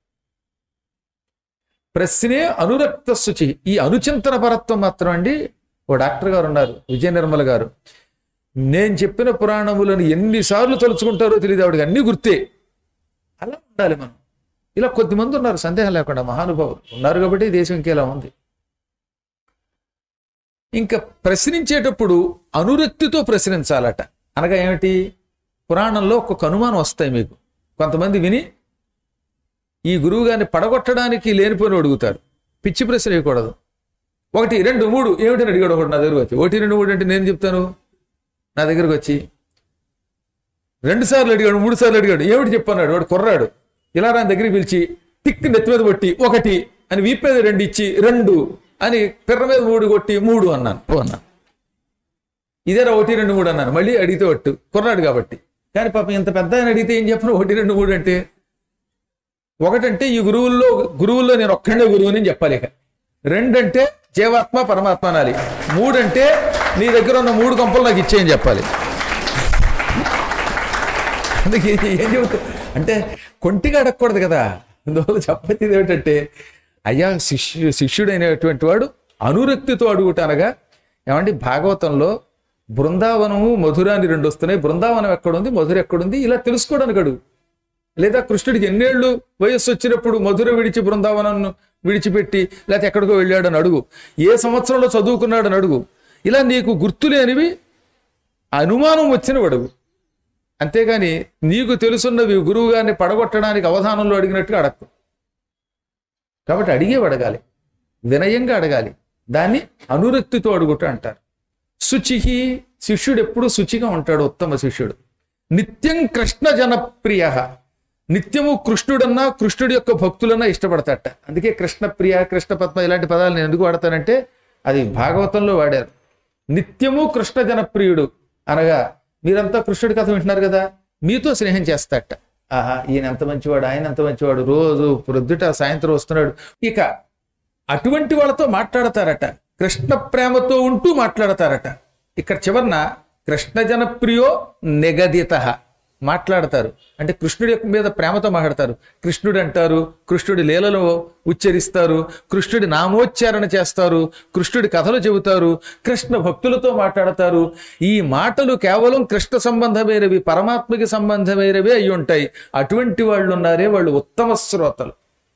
ప్రశ్నే అనురక్త శుచి ఈ అనుచింతన పరత్వం మాత్రం అండి ఓ డాక్టర్ గారు ఉన్నారు విజయ నిర్మల గారు నేను చెప్పిన పురాణములను ఎన్నిసార్లు తలుచుకుంటారో తెలియదు ఆవిడకి అన్ని గుర్తే అలా ఉండాలి మనం ఇలా కొద్దిమంది ఉన్నారు సందేహం లేకుండా మహానుభావులు ఉన్నారు కాబట్టి ఈ దేశం ఇంకేలా ఉంది ఇంకా ప్రశ్నించేటప్పుడు అనురక్తితో ప్రశ్నించాలట అనగా ఏమిటి పురాణంలో ఒక్కొక్క అనుమానం వస్తాయి మీకు కొంతమంది విని ఈ గురువు గారిని పడగొట్టడానికి లేనిపోయిన అడుగుతారు పిచ్చి ప్రశ్న వేయకూడదు ఒకటి రెండు మూడు ఏమిటని అడిగాడు ఒకటి నా దగ్గరకు వచ్చి ఒకటి రెండు మూడు అంటే నేను చెప్తాను నా దగ్గరకు వచ్చి రెండు సార్లు అడిగాడు మూడు సార్లు అడిగాడు ఏమిటి చెప్పన్నాడు వాడు కుర్రాడు ఇలా నా దగ్గరికి పిలిచి టిక్ నెత్తి మీద కొట్టి ఒకటి అని వీపు మీద రెండు ఇచ్చి రెండు అని పిర్ర మీద మూడు కొట్టి మూడు అన్నాను ఓ అన్నాను ఇదేరా ఒకటి రెండు మూడు అన్నాను మళ్ళీ అడిగితే ఒట్టు కుర్రాడు కాబట్టి కానీ పాపం ఇంత పెద్ద ఆయన అడిగితే ఏం చెప్పను ఒకటి రెండు మూడు అంటే ఒకటంటే ఈ గురువుల్లో గురువుల్లో నేను ఒక్కడే గురువుని చెప్పాలి ఇక రెండంటే జీవాత్మ పరమాత్మ అనాలి మూడంటే నీ దగ్గర ఉన్న మూడు కంపలు నాకు ఇచ్చేయని చెప్పాలి అందుకే ఏం చెబుతా అంటే కొంటిగా అడగకూడదు కదా అందువల్ల చెప్పేది ఏమిటంటే అయ్యా శిష్యు శిష్యుడైనటువంటి వాడు అనురక్తితో అడుగుట అనగా ఏమండి భాగవతంలో బృందావనము మధుర అని రెండు వస్తున్నాయి బృందావనం ఎక్కడుంది మధుర ఎక్కడుంది ఇలా తెలుసుకోవడానికి అడుగు లేదా కృష్ణుడికి ఎన్నేళ్ళు వయస్సు వచ్చినప్పుడు మధుర విడిచి బృందావనం విడిచిపెట్టి లేకపోతే ఎక్కడికో వెళ్ళాడని అడుగు ఏ సంవత్సరంలో చదువుకున్నాడని అడుగు ఇలా నీకు గుర్తులేనివి అనుమానం వచ్చినవి అడుగు అంతేగాని నీకు తెలుసున్నవి గురువు గారిని పడగొట్టడానికి అవధానంలో అడిగినట్టుగా అడగకు కాబట్టి అడిగేవి అడగాలి వినయంగా అడగాలి దాన్ని అనురక్తితో అడుగుట అంటారు శుచిహి శిష్యుడు ఎప్పుడు శుచిగా ఉంటాడు ఉత్తమ శిష్యుడు నిత్యం కృష్ణ జనప్రియ నిత్యము కృష్ణుడన్నా కృష్ణుడి యొక్క భక్తులన్నా ఇష్టపడతాట అందుకే కృష్ణ ప్రియ కృష్ణ పద్మ ఇలాంటి పదాలు నేను ఎందుకు వాడతానంటే అది భాగవతంలో వాడారు నిత్యము కృష్ణ జనప్రియుడు అనగా మీరంతా కృష్ణుడి కథ వింటున్నారు కదా మీతో స్నేహం చేస్తాట ఆహా ఈయన ఎంత మంచివాడు ఆయన ఎంత మంచివాడు రోజు ప్రొద్దుట సాయంత్రం వస్తున్నాడు ఇక అటువంటి వాళ్ళతో మాట్లాడతారట కృష్ణ ప్రేమతో ఉంటూ మాట్లాడతారట ఇక్కడ చివరన కృష్ణ జనప్రియో నిగదిత మాట్లాడతారు అంటే కృష్ణుడి యొక్క మీద ప్రేమతో మాట్లాడతారు కృష్ణుడు అంటారు కృష్ణుడి లీలలో ఉచ్చరిస్తారు కృష్ణుడి నామోచ్చారణ చేస్తారు కృష్ణుడి కథలు చెబుతారు కృష్ణ భక్తులతో మాట్లాడతారు ఈ మాటలు కేవలం కృష్ణ సంబంధమైనవి పరమాత్మకి సంబంధమైనవే అయి ఉంటాయి అటువంటి వాళ్ళు ఉన్నారే వాళ్ళు ఉత్తమ శ్రోతలు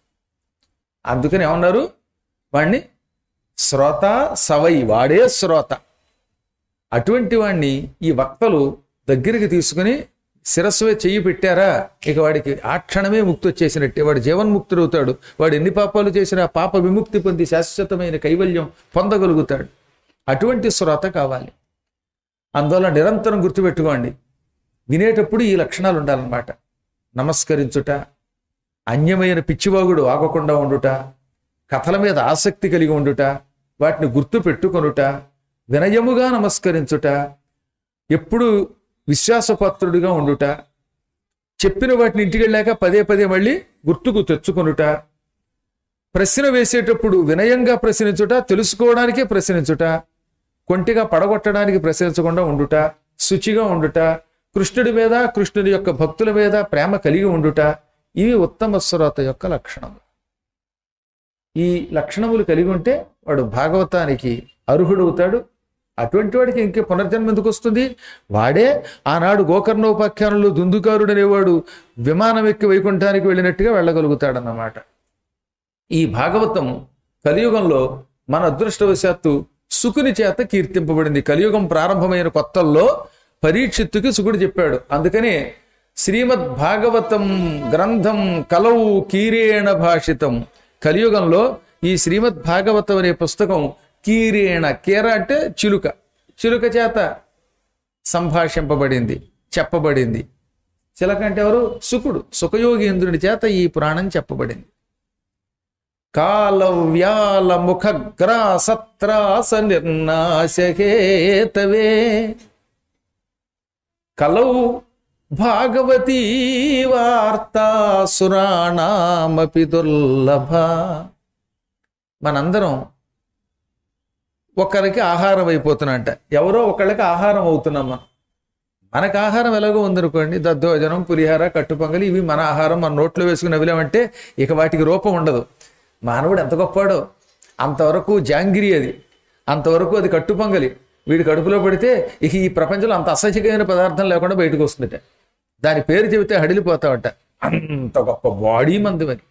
అందుకని ఏమన్నారు వాణ్ణి శ్రోత సవై వాడే శ్రోత అటువంటి వాణ్ణి ఈ వక్తలు దగ్గరికి తీసుకుని శిరస్సు మీద చెయ్యి పెట్టారా ఇక వాడికి ఆ క్షణమే ముక్తి వచ్చేసినట్టే వాడు జీవన్ముక్తుడవుతాడు వాడు ఎన్ని పాపాలు చేసినా పాప విముక్తి పొంది శాశ్వతమైన కైవల్యం పొందగలుగుతాడు అటువంటి శ్రోత కావాలి అందువల్ల నిరంతరం గుర్తుపెట్టుకోండి వినేటప్పుడు ఈ లక్షణాలు ఉండాలన్నమాట నమస్కరించుట అన్యమైన పిచ్చివాగుడు ఆగకుండా ఉండుట కథల మీద ఆసక్తి కలిగి ఉండుట వాటిని గుర్తు పెట్టుకొనుట వినయముగా నమస్కరించుట ఎప్పుడు విశ్వాసపాత్రుడిగా ఉండుట చెప్పిన వాటిని ఇంటికి వెళ్ళాక పదే పదే మళ్ళీ గుర్తుకు తెచ్చుకొనుట ప్రశ్న వేసేటప్పుడు వినయంగా ప్రశ్నించుట తెలుసుకోవడానికే ప్రశ్నించుట కొంటిగా పడగొట్టడానికి ప్రశ్నించకుండా ఉండుట శుచిగా ఉండుట కృష్ణుడి మీద కృష్ణుడి యొక్క భక్తుల మీద ప్రేమ కలిగి ఉండుట ఇవి ఉత్తమ శ్రోత యొక్క లక్షణం ఈ లక్షణములు కలిగి ఉంటే వాడు భాగవతానికి అర్హుడవుతాడు అటువంటి వాడికి ఇంకే పునర్జన్మ ఎందుకు వస్తుంది వాడే ఆనాడు గోకర్ణోపాఖ్యానంలో దుందుకారుడు అనేవాడు విమానం ఎక్కి వైకుంఠానికి వెళ్ళినట్టుగా వెళ్ళగలుగుతాడన్నమాట ఈ భాగవతం కలియుగంలో మన అదృష్టవశాత్తు సుకుని చేత కీర్తింపబడింది కలియుగం ప్రారంభమైన కొత్తల్లో పరీక్షిత్తుకి సుకుడు చెప్పాడు అందుకనే శ్రీమద్ భాగవతం గ్రంథం కలవు కీరేణ భాషితం కలియుగంలో ఈ శ్రీమద్ భాగవతం అనే పుస్తకం కీరేణ కీర అంటే చిలుక చిలుక చేత సంభాషింపబడింది చెప్పబడింది చిలక అంటే ఎవరు సుకుడు సుఖయోగేంద్రుని చేత ఈ పురాణం చెప్పబడింది కాలవ్యాల ముఖగ్రా సత్రాస నిర్నాశకేతవే కలవు భాగవతీ వార్తా సురాణామపి దుర్లభ మనందరం ఒకరికి ఆహారం అయిపోతున్నంట ఎవరో ఒకళ్ళకి ఆహారం అవుతున్నాం మనం మనకు ఆహారం ఎలాగో ఉందనుకోండి దద్దోజనం పులిహార కట్టుపొంగలి ఇవి మన ఆహారం మన నోట్లో వేసుకుని నవ్విలామంటే ఇక వాటికి రూపం ఉండదు మానవుడు ఎంత గొప్పాడో అంతవరకు జాంగిరి అది అంతవరకు అది కట్టుపొంగలి వీడి కడుపులో పడితే ఇక ఈ ప్రపంచంలో అంత అసహ్యమైన పదార్థం లేకుండా బయటకు వస్తుందట దాని పేరు చెబితే హడిలిపోతావట అంత గొప్ప బాడీ మంది మరి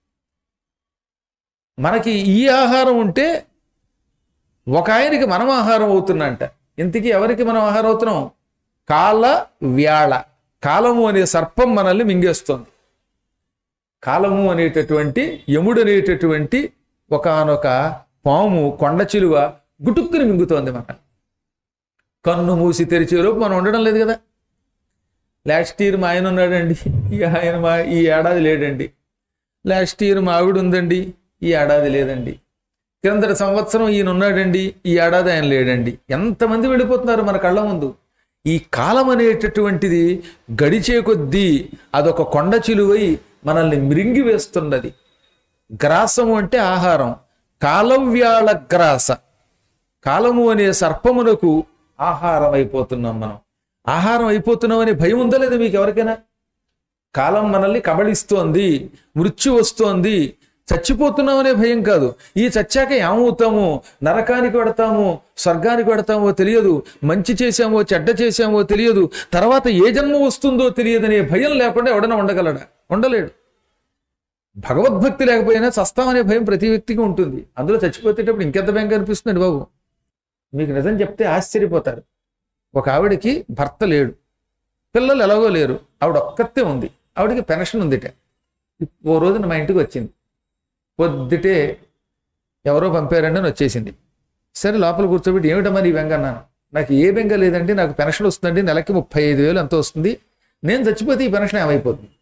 మనకి ఈ ఆహారం ఉంటే ఒక ఆయనకి మనం ఆహారం అవుతున్నంట ఇంతకీ ఎవరికి మనం ఆహారం అవుతున్నాం కాల వ్యాళ కాలము అనే సర్పం మనల్ని మింగేస్తుంది కాలము అనేటటువంటి యముడు అనేటటువంటి ఒకనొక పాము కొండ చిలువ గుటుక్కుని మింగుతోంది మన కన్ను మూసి తెరిచేలోపు మనం ఉండడం లేదు కదా లాస్ట్ ఇయర్ మా ఆయన ఉన్నాడండి ఈ ఆయన మా ఈ ఏడాది లేడండి లాస్ట్ ఇయర్ మా ఆవిడ ఉందండి ఈ ఏడాది లేదండి క్రిందటి సంవత్సరం ఈయన ఉన్నాడండి ఈ ఏడాది ఆయన లేడండి ఎంతమంది వెళ్ళిపోతున్నారు మన కళ్ళ ముందు ఈ కాలం అనేటటువంటిది గడిచే కొద్దీ అదొక కొండ చిలువై మనల్ని మృంగి వేస్తున్నది గ్రాసము అంటే ఆహారం కాలవ్యాళ గ్రాస కాలము అనే సర్పమునకు ఆహారం అయిపోతున్నాం మనం ఆహారం అయిపోతున్నాం అనే భయం ఉందా లేదా మీకు ఎవరికైనా కాలం మనల్ని కబళిస్తోంది మృత్యు వస్తోంది చచ్చిపోతున్నాం అనే భయం కాదు ఈ చచ్చాక ఏమవుతామో నరకానికి పెడతామో స్వర్గానికి పెడతామో తెలియదు మంచి చేశామో చెడ్డ చేశామో తెలియదు తర్వాత ఏ జన్మ వస్తుందో తెలియదనే భయం లేకుండా ఎవడన్నా ఉండగలడా ఉండలేడు భగవద్భక్తి లేకపోయినా చస్తామనే భయం ప్రతి వ్యక్తికి ఉంటుంది అందులో చచ్చిపోతేటప్పుడు ఇంకెంత భయం కనిపిస్తుంది బాబు మీకు నిజం చెప్తే ఆశ్చర్యపోతారు ఒక ఆవిడకి భర్త లేడు పిల్లలు ఎలాగో లేరు ఆవిడ ఒక్కతే ఉంది ఆవిడకి పెన్షన్ ఉందిట ఓ రోజున మా ఇంటికి వచ్చింది పొద్దుటే ఎవరో పంపారండి అని వచ్చేసింది సరే లోపల కూర్చోబెట్టి ఏమిటమ్మా నీ బెంగ అన్నాను నాకు ఏ బెంగ లేదండి నాకు పెన్షన్ వస్తుందండి నెలకి ముప్పై ఐదు వేలు ఎంత వస్తుంది నేను చచ్చిపోతే ఈ పెన్షన్ ఏమైపోతుంది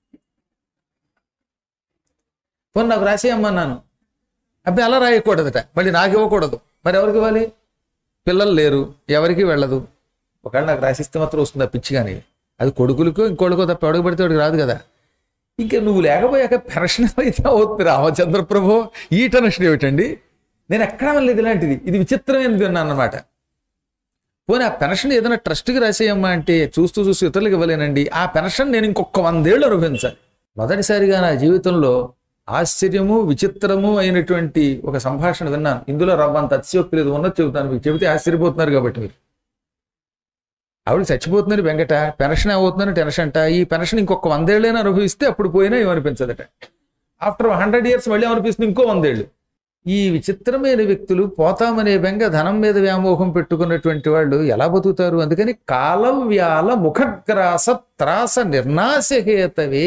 పోనీ నాకు రాసేయమ్మన్నాను అబ్బాయి అలా రాయకూడదట మళ్ళీ నాకు ఇవ్వకూడదు మరి ఎవరికి ఇవ్వాలి పిల్లలు లేరు ఎవరికి వెళ్ళదు ఒకవేళ నాకు రాసిస్తే మాత్రం వస్తుంది ఆ పిచ్చి కానీ అది కొడుకులకో ఇంకోళ్ళకో తప్ప ఎవడికి పడితే వాడికి రాదు కదా ఇంకా నువ్వు లేకపోయాక పెన్షన్ అయితే అవుతుంది రామచంద్ర ప్రభు ఈ టెన్షన్ ఏమిటండి నేను ఎక్కడ వెళ్ళలేదు ఇలాంటిది ఇది విచిత్రమైనది విన్నాను అనమాట పోనీ ఆ పెన్షన్ ఏదైనా ట్రస్ట్కి రాసేయమ్మా అంటే చూస్తూ చూస్తూ ఇతరులకు ఇవ్వలేనండి ఆ పెన్షన్ నేను ఇంకొక వందేళ్ళు అనుభవించాలి మొదటిసారిగా నా జీవితంలో ఆశ్చర్యము విచిత్రము అయినటువంటి ఒక సంభాషణ విన్నాను ఇందులో రవ్వంత అతిశయోక్తి లేదు ఉన్నది చెబుతాను మీకు చెబితే ఆశ్చర్యపోతున్నారు కాబట్టి మీరు ఆవిడ చచ్చిపోతున్నారు వెంకట పెన్షన్ అవుతుందని టెన్షన్ అంట ఈ పెన్షన్ ఇంకొక వందేళ్ళైనా అనుభవిస్తే అప్పుడు పోయినా ఏమనిపించదట ఆఫ్టర్ హండ్రెడ్ ఇయర్స్ మళ్ళీ ఏమనిపిస్తుంది ఇంకో వందేళ్ళు ఈ విచిత్రమైన వ్యక్తులు పోతామనే బెంగ ధనం మీద వ్యామోహం పెట్టుకున్నటువంటి వాళ్ళు ఎలా బతుకుతారు అందుకని కాలం వ్యాల ముఖగ్రాస త్రాస నిర్నాశహేతవే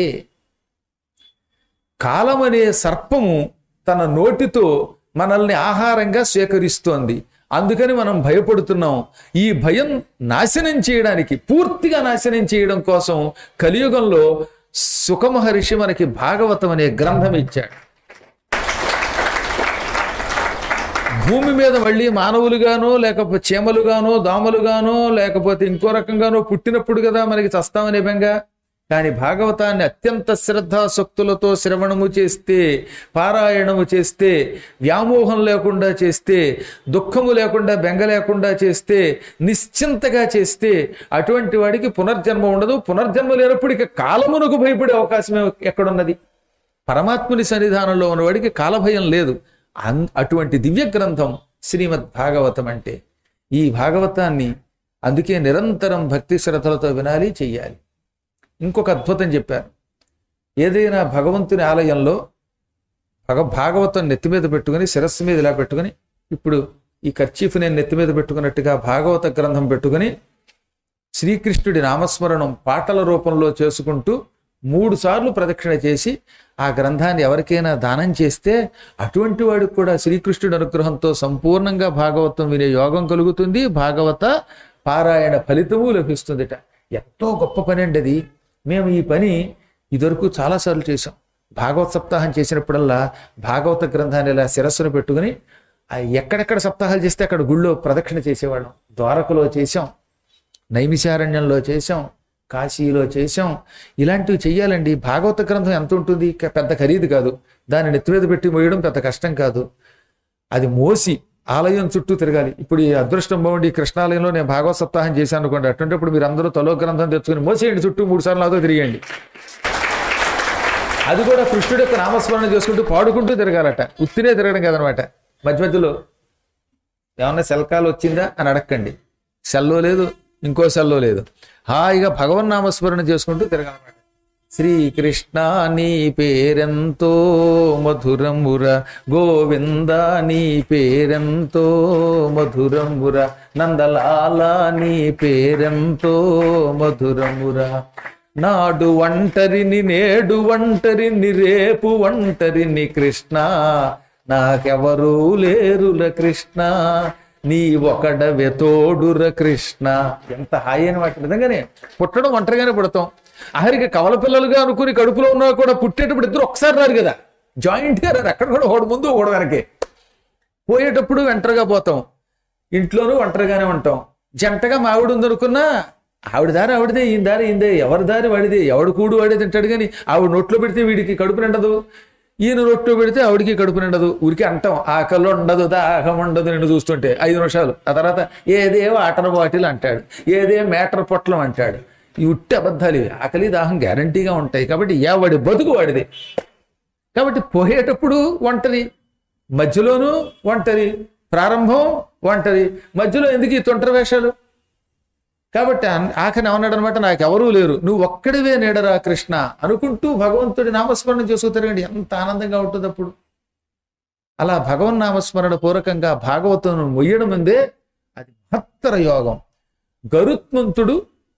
కాలం అనే సర్పము తన నోటితో మనల్ని ఆహారంగా స్వీకరిస్తోంది అందుకని మనం భయపడుతున్నాం ఈ భయం నాశనం చేయడానికి పూర్తిగా నాశనం చేయడం కోసం కలియుగంలో సుఖమహర్షి మనకి భాగవతం అనే గ్రంథం ఇచ్చాడు భూమి మీద మళ్ళీ మానవులుగానో లేకపోతే చీమలుగానో దోమలుగానో లేకపోతే ఇంకో రకంగానో పుట్టినప్పుడు కదా మనకి చస్తామనే బెంగ కానీ భాగవతాన్ని అత్యంత శ్రద్ధాశక్తులతో శ్రవణము చేస్తే పారాయణము చేస్తే వ్యామోహం లేకుండా చేస్తే దుఃఖము లేకుండా బెంగ లేకుండా చేస్తే నిశ్చింతగా చేస్తే అటువంటి వాడికి పునర్జన్మ ఉండదు పునర్జన్మ లేనప్పుడు ఇక కాలమునకు భయపడే అవకాశం ఎక్కడున్నది పరమాత్ముని సన్నిధానంలో ఉన్నవాడికి కాలభయం లేదు అన్ అటువంటి దివ్య గ్రంథం శ్రీమద్ భాగవతం అంటే ఈ భాగవతాన్ని అందుకే నిరంతరం భక్తి శ్రద్ధలతో వినాలి చెయ్యాలి ఇంకొక అద్భుతం చెప్పారు ఏదైనా భగవంతుని ఆలయంలో భగ భాగవతం నెత్తి మీద పెట్టుకుని శిరస్సు మీద ఇలా పెట్టుకుని ఇప్పుడు ఈ కర్చీఫ్ నేను నెత్తి మీద పెట్టుకున్నట్టుగా భాగవత గ్రంథం పెట్టుకుని శ్రీకృష్ణుడి నామస్మరణం పాటల రూపంలో చేసుకుంటూ మూడు సార్లు ప్రదక్షిణ చేసి ఆ గ్రంథాన్ని ఎవరికైనా దానం చేస్తే అటువంటి వాడికి కూడా శ్రీకృష్ణుడి అనుగ్రహంతో సంపూర్ణంగా భాగవతం వినే యోగం కలుగుతుంది భాగవత పారాయణ ఫలితము లభిస్తుందిట ఎంతో గొప్ప పని అండి అది మేము ఈ పని ఇదివరకు చాలాసార్లు చేసాం భాగవత సప్తాహం చేసినప్పుడల్లా భాగవత గ్రంథాన్ని ఇలా శిరస్సును పెట్టుకుని ఆ ఎక్కడెక్కడ సప్తాహాలు చేస్తే అక్కడ గుళ్ళో ప్రదక్షిణ చేసేవాళ్ళం ద్వారకలో చేసాం నైమిషారణ్యంలో చేసాం కాశీలో చేశాం ఇలాంటివి చెయ్యాలండి భాగవత గ్రంథం ఎంత ఉంటుంది క- పెద్ద ఖరీదు కాదు దాన్ని నెత్తి మీద పెట్టి మోయడం పెద్ద కష్టం కాదు అది మోసి ఆలయం చుట్టూ తిరగాలి ఇప్పుడు ఈ అదృష్టం బాగుండి ఈ కృష్ణాలయంలో నేను భాగవత సప్తాహం చేశాను అనుకోండి అటువంటిప్పుడు మీరు అందరూ తలో గ్రంథం తెచ్చుకుని మోసేయండి చుట్టూ మూడు సార్లు నాతో తిరిగండి అది కూడా కృష్ణుడి యొక్క నామస్మరణ చేసుకుంటూ పాడుకుంటూ తిరగాలట ఉత్తినే తిరగడం కదనమాట మధ్య మధ్యలో ఏమన్నా సెల్కాలు వచ్చిందా అని అడగండి సెల్లో లేదు ఇంకో సెల్లో లేదు హాయిగా భగవన్ నామస్మరణ చేసుకుంటూ తిరగాలన్నమాట శ్రీకృష్ణ నీ పేరెంతో మధురముర గోవింద నీ పేరెంతో మధురముర నందలాల నీ పేరెంతో మధురముర నాడు ఒంటరిని నేడు ఒంటరిని రేపు ఒంటరిని కృష్ణ నాకెవరూ లేరుల కృష్ణ నీ ఒకడవే తోడుర కృష్ణ ఎంత హాయి అని వాటి నిజంగానే పుట్టడం ఒంటరిగానే పుడతాం ఆఖరికి కవల పిల్లలుగా అనుకుని కడుపులో ఉన్నా కూడా పుట్టేటప్పుడు ఇద్దరు ఒకసారి రారు కదా జాయింట్ గా రారు అక్కడ కూడా ఒకడు ముందు ఒకడు వెనకే పోయేటప్పుడు ఒంటరిగా పోతాం ఇంట్లోనూ ఒంటరిగానే ఉంటాం జంటగా మావిడ ఉందనుకున్నా ఆవిడ దారి ఆవిడదే ఈయన దారి ఈయనదే ఎవరి దారి వాడిదే ఎవడు కూడు వాడే తింటాడు కానీ ఆవిడ నోట్లో పెడితే వీడికి కడుపు నిండదు ఈయన నోట్లో పెడితే ఆవిడికి కడుపు నిండదు ఊరికి అంటాం ఆకలి ఉండదు దాహం ఉండదు నిన్ను చూస్తుంటే ఐదు నిమిషాలు ఆ తర్వాత ఏదే వాటర్ బాటిల్ అంటాడు ఏదే మేటర్ పొట్లం అంటాడు ఈ ఉట్టి అబద్ధాలు ఇవి ఆకలి దాహం గ్యారంటీగా ఉంటాయి కాబట్టి ఎవడి బతుకు వాడిదే కాబట్టి పోయేటప్పుడు ఒంటరి మధ్యలోనూ ఒంటరి ప్రారంభం ఒంటరి మధ్యలో ఎందుకు ఈ తొంటరి వేషాలు కాబట్టి అన్- ఆఖరి ఏమన్నాడు అనమాట నాకు ఎవరూ లేరు నువ్వు ఒక్కడివే నేడరా కృష్ణ అనుకుంటూ భగవంతుడి నామస్మరణ చేసుకు తిరగండి ఎంత ఆనందంగా ఉంటుంది అప్పుడు అలా భగవన్ నామస్మరణ పూర్వకంగా భాగవతం మొయ్యడం అందే అది మహత్తర యోగం గరుత్మంతుడు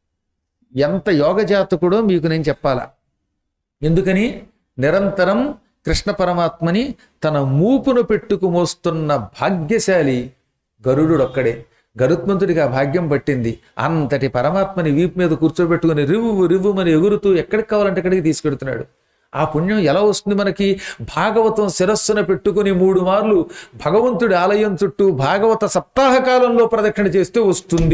ఎంత యోగజాతకుడో మీకు నేను చెప్పాలా ఎందుకని నిరంతరం కృష్ణ పరమాత్మని తన మూపును పెట్టుకు మోస్తున్న భాగ్యశాలి గరుడు ఒక్కడే గరుత్మంతుడికి ఆ భాగ్యం పట్టింది అంతటి పరమాత్మని వీపు మీద కూర్చోబెట్టుకుని రివ్వు రివ్వుమని ఎగురుతూ ఎక్కడికి కావాలంటే ఎక్కడికి తీసుకెడుతున్నాడు ఆ పుణ్యం ఎలా వస్తుంది మనకి భాగవతం శిరస్సున పెట్టుకుని మూడు మార్లు భగవంతుడి ఆలయం చుట్టూ భాగవత సప్తాహ కాలంలో ప్రదక్షిణ చేస్తే వస్తుంది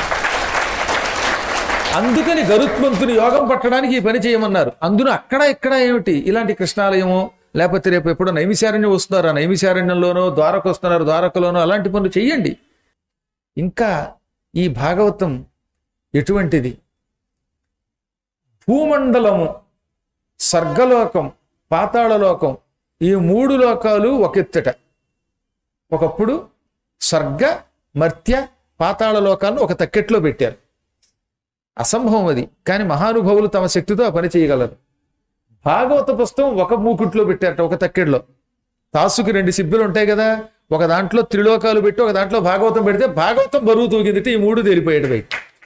అందుకని గరుత్మంతుని యోగం పట్టడానికి ఈ పని చేయమన్నారు అందులో అక్కడ ఇక్కడ ఏమిటి ఇలాంటి కృష్ణాలయము లేకపోతే రేపు ఎప్పుడో నైమిశారణ్యం వస్తున్నారు ఆ నైమిశారణ్యంలోనో ద్వారకు వస్తున్నారు ద్వారకలోనో అలాంటి పనులు చెయ్యండి ఇంకా ఈ భాగవతం ఎటువంటిది భూమండలము స్వర్గలోకం పాతాళలోకం ఈ మూడు లోకాలు ఒకెత్తట ఒకప్పుడు స్వర్గ మర్త్య పాతాళ లోకాలను ఒక తక్కెట్లో పెట్టారు అసంభవం అది కానీ మహానుభావులు తమ శక్తితో ఆ పని చేయగలరు భాగవత పుస్తకం ఒక మూకుట్లో పెట్టారట ఒక తక్కెడలో తాసుకి రెండు సిబ్బులు ఉంటాయి కదా ఒక దాంట్లో త్రిలోకాలు పెట్టి ఒక దాంట్లో భాగవతం పెడితే భాగవతం బరువు తూగిందిట ఈ మూడు తేలిపోయాడు బయట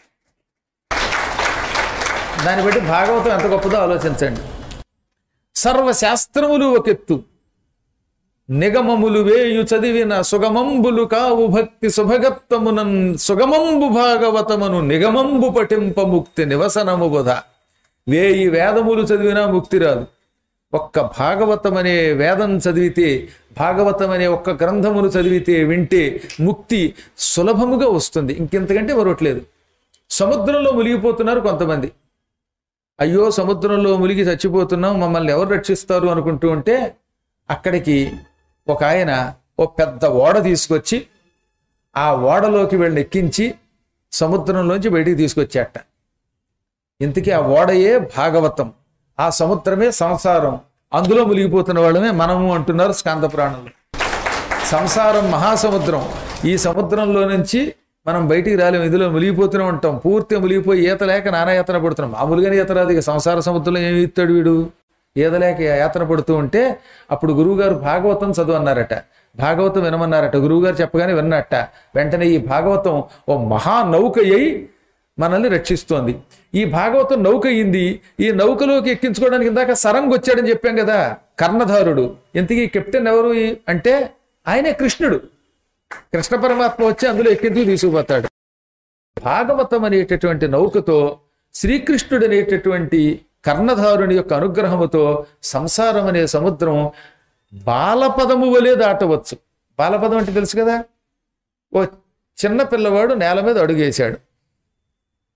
దాన్ని బట్టి భాగవతం ఎంత గొప్పదో ఆలోచించండి సర్వశాస్త్రములు ఒకెత్తు నిగమములు వేయు చదివిన సుగమంబులు కావు భక్తి సుభగత్వమునన్ సుగమంబు భాగవతమును నిగమంబు పఠింప ముక్తి నివసనము బుధ వేయి వేదములు చదివినా ముక్తి రాదు ఒక్క భాగవతం అనే వేదం చదివితే భాగవతం అనే ఒక్క గ్రంథమును చదివితే వింటే ముక్తి సులభముగా వస్తుంది ఇంకెంతకంటే మరొట్లేదు సముద్రంలో మునిగిపోతున్నారు కొంతమంది అయ్యో సముద్రంలో మునిగి చచ్చిపోతున్నాం మమ్మల్ని ఎవరు రక్షిస్తారు అనుకుంటూ ఉంటే అక్కడికి ఒక ఆయన ఓ పెద్ద ఓడ తీసుకొచ్చి ఆ ఓడలోకి వీళ్ళని ఎక్కించి సముద్రంలోంచి బయటికి తీసుకొచ్చాట ఇంతకీ ఆ ఓడయే భాగవతం ఆ సముద్రమే సంసారం అందులో మునిగిపోతున్న వాళ్ళమే మనము అంటున్నారు స్కాంద ప్రాణులు సంసారం మహాసముద్రం ఈ సముద్రంలో నుంచి మనం బయటికి రాలేము ఇందులో మునిగిపోతూనే ఉంటాం పూర్తిగా మునిగిపోయి ఈత లేక నానా యాతన పడుతున్నాం మామూలుగానే ఈత రాదు ఇక సంసార సముద్రంలో ఏమి ఈతాడు వీడు ఈత లేక యాతన పడుతూ ఉంటే అప్పుడు గురువుగారు భాగవతం చదువు అన్నారట భాగవతం వినమన్నారట గురువుగారు చెప్పగానే విన్నట్ట వెంటనే ఈ భాగవతం ఓ మహా నౌక అయి మనల్ని రక్షిస్తోంది ఈ భాగవతం నౌక అయింది ఈ నౌకలోకి ఎక్కించుకోవడానికి ఇందాక సరంగ్ వచ్చాడని చెప్పాం కదా కర్ణధారుడు ఇంతకీ కెప్టెన్ ఎవరు ఈ- అంటే ఆయనే కృష్ణుడు కృష్ణ పరమాత్మ వచ్చి అందులో ఎక్కించుకు తీసుకుపోతాడు భాగవతం అనేటటువంటి నౌకతో శ్రీకృష్ణుడు అనేటటువంటి కర్ణధారుని యొక్క అనుగ్రహముతో సంసారం అనే సముద్రం బాలపదము వలె దాటవచ్చు బాలపదం అంటే తెలుసు కదా ఓ చిన్న పిల్లవాడు నేల మీద అడుగేశాడు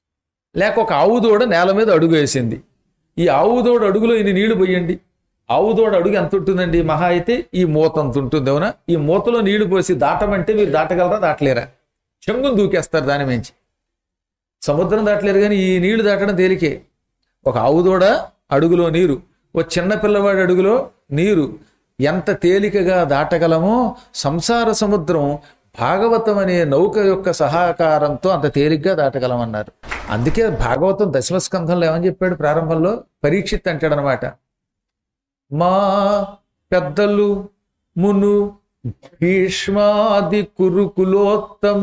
లేక ఒక ఆవు దూడ నేల మీద అడుగు వేసింది ఈ ఆవు దూడ అడుగులో ఇన్ని నీళ్లు పోయండి ఆవు దూడ అడుగు ఎంత ఉంటుందండి మహా అయితే ఈ మూత అంత ఉంటుంది అవునా ఈ మూతలో నీళ్లు పోసి దాటమంటే మీరు దాటగలరా దాటలేరా చెంగును దూకేస్తారు దాని మించి సముద్రం దాటలేరు కానీ ఈ నీళ్లు దాటడం తేలికే ఒక ఆవు దూడ అడుగులో నీరు ఓ చిన్న పిల్లవాడి అడుగులో నీరు ఎంత తేలికగా దాటగలమో సంసార సముద్రం భాగవతం అనే నౌక యొక్క సహకారంతో అంత తేలిగ్గా దాటగలమన్నారు అందుకే భాగవతం దశమస్కంధంలో ఏమని చెప్పాడు ప్రారంభంలో పరీక్షిత్ అంటాడనమాట మా పెద్దలు మును భీష్మాది కురుకులోత్తమ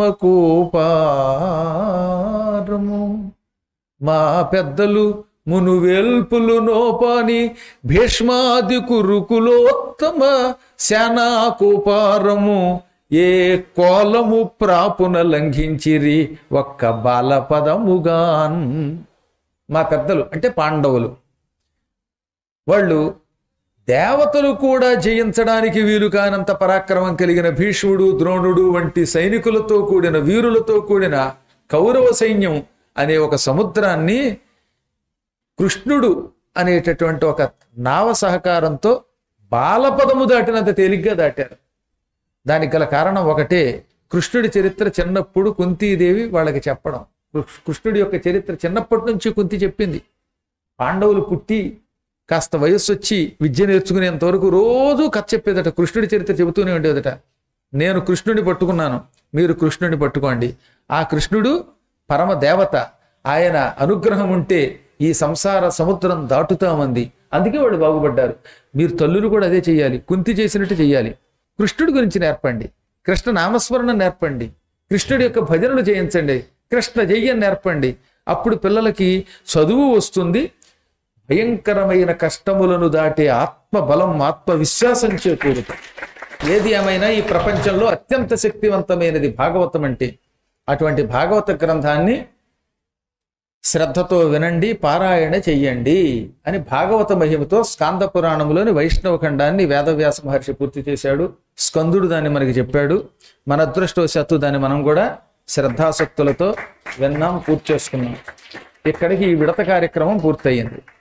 కూపారము మా పెద్దలు మును వేల్పులు నోపాని భీష్మాది కురుకులోత్తమ శానా కూపారము ఏ కోలము ప్రాపున లంఘించిరి ఒక్క బాలపదముగాన్ మా పెద్దలు అంటే పాండవులు వాళ్ళు దేవతలు కూడా జయించడానికి వీలు కానంత పరాక్రమం కలిగిన భీష్ముడు ద్రోణుడు వంటి సైనికులతో కూడిన వీరులతో కూడిన కౌరవ సైన్యం అనే ఒక సముద్రాన్ని కృష్ణుడు అనేటటువంటి ఒక నావ సహకారంతో బాలపదము దాటినంత తేలిగ్గా దాటారు దానికి గల కారణం ఒకటే కృష్ణుడి చరిత్ర చిన్నప్పుడు కుంతీదేవి వాళ్ళకి చెప్పడం కృ- కృష్ణుడి యొక్క చరిత్ర చిన్నప్పటి నుంచి కుంతి చెప్పింది పాండవులు పుట్టి కాస్త వయస్సు వచ్చి విద్య నేర్చుకునేంత వరకు రోజు కథ చెప్పేదట కృష్ణుడి చరిత్ర చెబుతూనే ఉండేదట నేను కృష్ణుడిని పట్టుకున్నాను మీరు కృష్ణుడిని పట్టుకోండి ఆ కృష్ణుడు పరమ దేవత ఆయన అనుగ్రహం ఉంటే ఈ సంసార సముద్రం దాటుతామంది అందుకే వాళ్ళు బాగుపడ్డారు మీరు తల్లులు కూడా అదే చెయ్యాలి కుంతి చేసినట్టు చెయ్యాలి కృష్ణుడి గురించి నేర్పండి కృష్ణ నామస్మరణ నేర్పండి కృష్ణుడి యొక్క భజనలు చేయించండి కృష్ణ జయ్యం నేర్పండి అప్పుడు పిల్లలకి చదువు వస్తుంది భయంకరమైన కష్టములను దాటే ఆత్మ బలం ఆత్మ విశ్వాసం చేకూరుతాం ఏది ఏమైనా ఈ ప్రపంచంలో అత్యంత శక్తివంతమైనది భాగవతం అంటే అటువంటి భాగవత గ్రంథాన్ని శ్రద్ధతో వినండి పారాయణ చెయ్యండి అని భాగవత మహిమతో స్కాంద పురాణంలోని వైష్ణవ ఖండాన్ని వేదవ్యాస మహర్షి పూర్తి చేశాడు స్కందుడు దాన్ని మనకి చెప్పాడు మన అదృష్టవశాత్తు దాన్ని మనం కూడా శ్రద్ధాసక్తులతో విన్నాం పూర్తి చేసుకున్నాం ఇక్కడికి ఈ విడత కార్యక్రమం పూర్తయింది